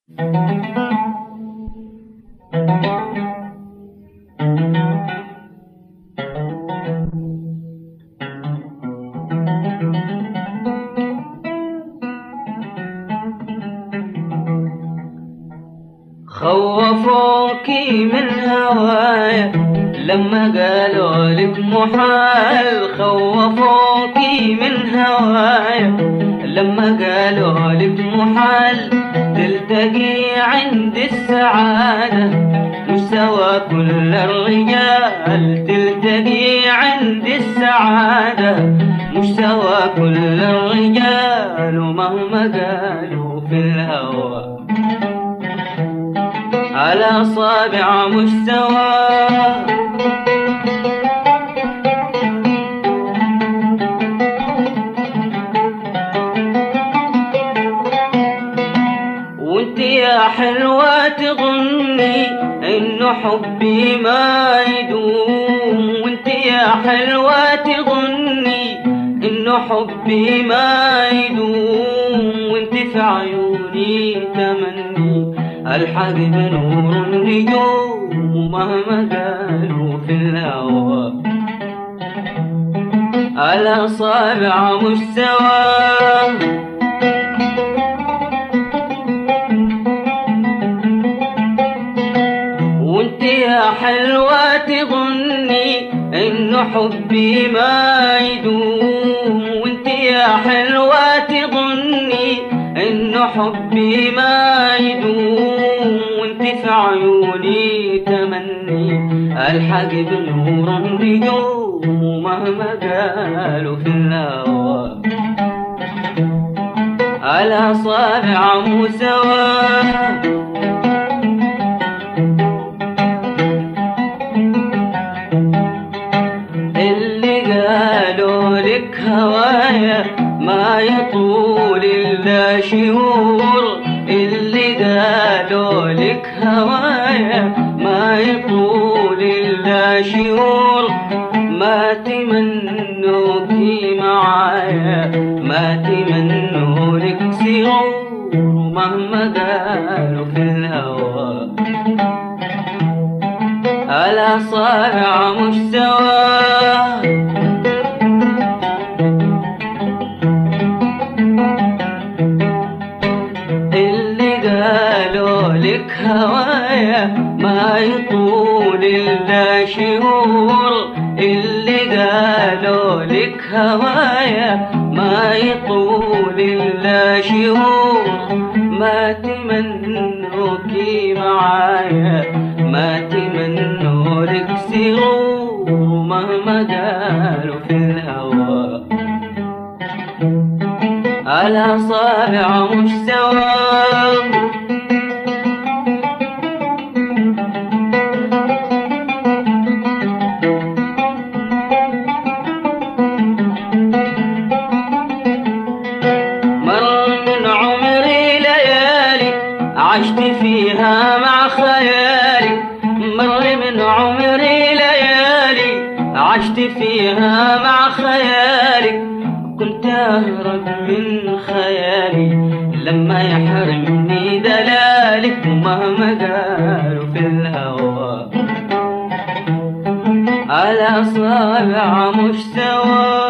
خوفوكي من هوايا لما قالوا لك محال خوفوكي من هوايا لما قالوا لك محال تلتقي عند السعادة مستوى كل الرجال تلتقي عند السعادة مستوى كل الرجال ومهما قالوا في الهوى على صابع مستوى وانت يا حلوة تظني انه حبي ما يدوم وانت يا حلوة تظني انه حبي ما يدوم وانت في عيوني تمني الحق بنور النجوم ومهما قالوا في الهوى على صابع مستوى وانت يا حلوة تظني انه حبي ما يدوم وانت يا حلوة تظني انه حبي ما يدوم وانت في عيوني تمني الحق بنور النجوم ومهما قالوا في الهوى على صابع مسوى اللي قالوا لك هوايا ما يطول إلا شهور اللي قالوا لك هوايا ما يطول إلا شهور ما تمنوكي معايا ما تمنوا لك سرور مهما قالوا في الهوى على صابع مستوى اللي قالوا لك هوايا ما يطول إلا شهور اللي قالوا لك هوايا ما يطول إلا شهور ما تمنوكي معايا ما تمنوا لك سرور مهما قالوا في الهوى على صابع مستوى مر من عمري ليالي عشت فيها مع خيالي مر من عمري ليالي عشت فيها مع خيالي كنت أهرب من خيالي لما يحرمني دلالك ومهما قالوا في الهوى على صابع مستوى